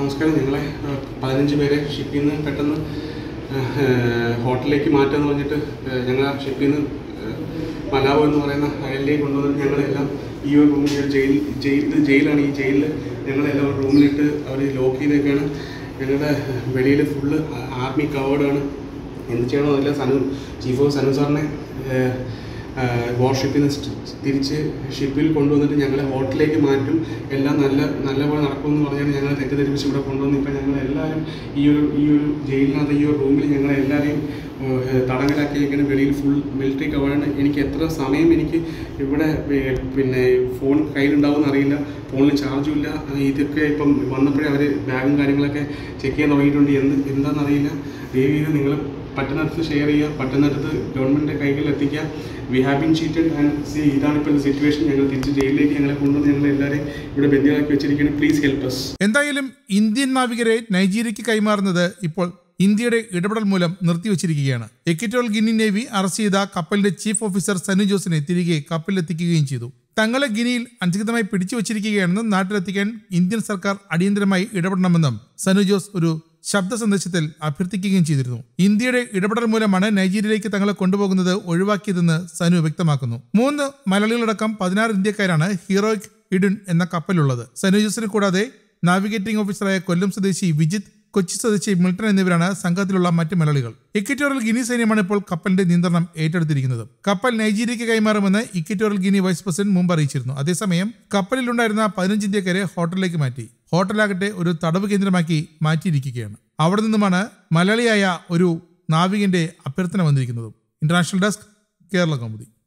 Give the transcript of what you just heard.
നമസ്കാരം ഞങ്ങളെ ഏഹ്, പതിനഞ്ച് പേരെ ഷിപ്പിൽ നിന്ന് പെട്ടെന്ന് ഏഹ്, ഹോട്ടലിലേക്ക് മാറ്റാന്ന് പറഞ്ഞിട്ട് ഏഹ്, ഞങ്ങൾ ആ ഷിപ്പിൽ നിന്ന് ഏഹ്, മലാവോ എന്ന് പറയുന്ന അയലിലേക്ക് കൊണ്ടുവന്നിട്ട് ഞങ്ങളെല്ലാം ഈ ഒരു റൂമിൽ ഒരു ജയിൽ ജയിൽ ഇത് ജയിലാണ് ഈ ജയിലിൽ ഞങ്ങളെല്ലാം ഒരു റൂമിലിട്ട് അവർ ലോക്ക് ചെയ്തൊക്കെയാണ് ഞങ്ങളുടെ വെളിയിൽ ഫുള്ള് ആർമി കവേർഡാണ് എന്ത് ചെയ്യണോ അതില്ല സനു ചീഫ് ഓഫ് സനു സാറിനെ വാർഷിപ്പിൽ നിന്ന് തിരിച്ച് ഷിപ്പിൽ കൊണ്ടുവന്നിട്ട് ഞങ്ങളെ ഹോട്ടലിലേക്ക് മാറ്റും എല്ലാം നല്ല നല്ലപോലെ നടക്കുമെന്ന് പറഞ്ഞാൽ ഞങ്ങളെ തെറ്റിദ്ധരിപ്പിച്ച് ഇവിടെ കൊണ്ടുവന്ന് ഇപ്പം ഞങ്ങൾ എല്ലാവരും ഈ ഒരു ഈ ഒരു ജയിലിനകത്ത് ഈ ഒരു റൂമിൽ ഞങ്ങളെ എല്ലാവരെയും ഏഹ്, തടങ്കലാക്കിയിരിക്കുന്ന വെളിയിൽ ഫുൾ മിലിറ്ററി കവേർഡ് എനിക്ക് എത്ര സമയം എനിക്ക് ഇവിടെ ഏഹ്, പിന്നെ ഫോൺ കയ്യിലുണ്ടാവുമെന്ന് അറിയില്ല ഫോണിൽ ചാർജും ഇല്ല ഇതൊക്കെ ഇപ്പം വന്നപ്പോഴേ അവർ ബാഗും കാര്യങ്ങളൊക്കെ ചെക്ക് ചെയ്യാൻ തുടങ്ങിയിട്ടുണ്ട് എന്ത് എന്താണെന്നറിയില്ല ദയവ് ചെയ്ത് നിങ്ങൾ പറ്റുന്നിടത്ത് ഷെയർ ചെയ്യുക പറ്റുന്നിടത്ത് ഗവൺമെൻറ് കൈകളിൽ എത്തിക്കുക we have been cheated and see ഇതാണ് ഇപ്പോൾ സിറ്റുവേഷൻ ഞങ്ങൾ തിരിച്ച് ജയിലിലേക്ക് ഞങ്ങളെ കൊണ്ടുവന്ന് ഞങ്ങൾ എല്ലാവരെയും ഇവിടെ ബന്ധികളാക്കി വെച്ചിരിക്കുകയാണ് പ്ലീസ് ഹെൽപ്പ് us എന്തായാലും ഇന്ത്യൻ നാവികരെ നൈജീരിയയ്ക്ക് കൈമാറുന്നത് ഇപ്പോൾ ഇന്ത്യയുടെ ഇടപെടൽ മൂലം നിർത്തിവച്ചിരിക്കുകയാണ് എക്വറ്റോറിയൽ ഗിനി നേവി അറസ്റ്റ് ചെയ്ത കപ്പലിന്റെ ചീഫ് ഓഫീസർ സനു ജോസിനെ തിരികെ കപ്പലിലെത്തിക്കുകയും ചെയ്തു തങ്ങളെ ഗിനിയിൽ അനധികൃതമായി പിടിച്ചു വച്ചിരിക്കുകയാണെന്നും നാട്ടിലെത്തിക്കാൻ ഇന്ത്യൻ സർക്കാർ അടിയന്തരമായി ഇടപെടണമെന്നും സനു ജോസ് ഒരു ശബ്ദ സന്ദേശത്തിൽ അഭ്യർത്ഥിക്കുകയും ചെയ്തിരുന്നു ഇന്ത്യയുടെ ഇടപെടൽ മൂലമാണ് നൈജീരിയയിലേക്ക് തങ്ങളെ കൊണ്ടുപോകുന്നത് ഒഴിവാക്കിയതെന്ന് സനു വ്യക്തമാക്കുന്നു മൂന്ന് മലയാളികളടക്കം പതിനാറ് ഇന്ത്യക്കാരാണ് ഹീറോയിക് ഇഡുൻ എന്ന കപ്പലുള്ളത് സനു ജോസിനെ കൂടാതെ നാവിഗേറ്റിംഗ് ഓഫീസറായ കൊല്ലം സ്വദേശി വിജിത് കൊച്ചി സ്വദേശി മിൽട്ടൺ എന്നിവരാണ് സംഘത്തിലുള്ള മറ്റ് മലയാളികൾ ഇക്വറ്റോറിയൽ ഗിനി സൈന്യമാണ് ഇപ്പോൾ കപ്പലിന്റെ നിയന്ത്രണം ഏറ്റെടുത്തിരിക്കുന്നത് കപ്പൽ നൈജീരിയയ്ക്ക് കൈമാറുമെന്ന് ഇക്വറ്റോറിയൽ ഗിനി വൈസ് പ്രസിഡന്റ് മുമ്പ് അറിയിച്ചിരുന്നു അതേസമയം കപ്പലിലുണ്ടായിരുന്ന പതിനഞ്ച് ഇന്ത്യക്കാരെ ഹോട്ടലിലേക്ക് മാറ്റി ഹോട്ടലാകട്ടെ ഒരു തടവ് കേന്ദ്രമാക്കി മാറ്റിയിരിക്കുകയാണ് അവിടെ നിന്നുമാണ് മലയാളിയായ ഒരു നാവികന്റെ അഭ്യർത്ഥന വന്നിരിക്കുന്നത് ഇന്റർനാഷണൽ ഡെസ്ക് കേരള കൗമുദി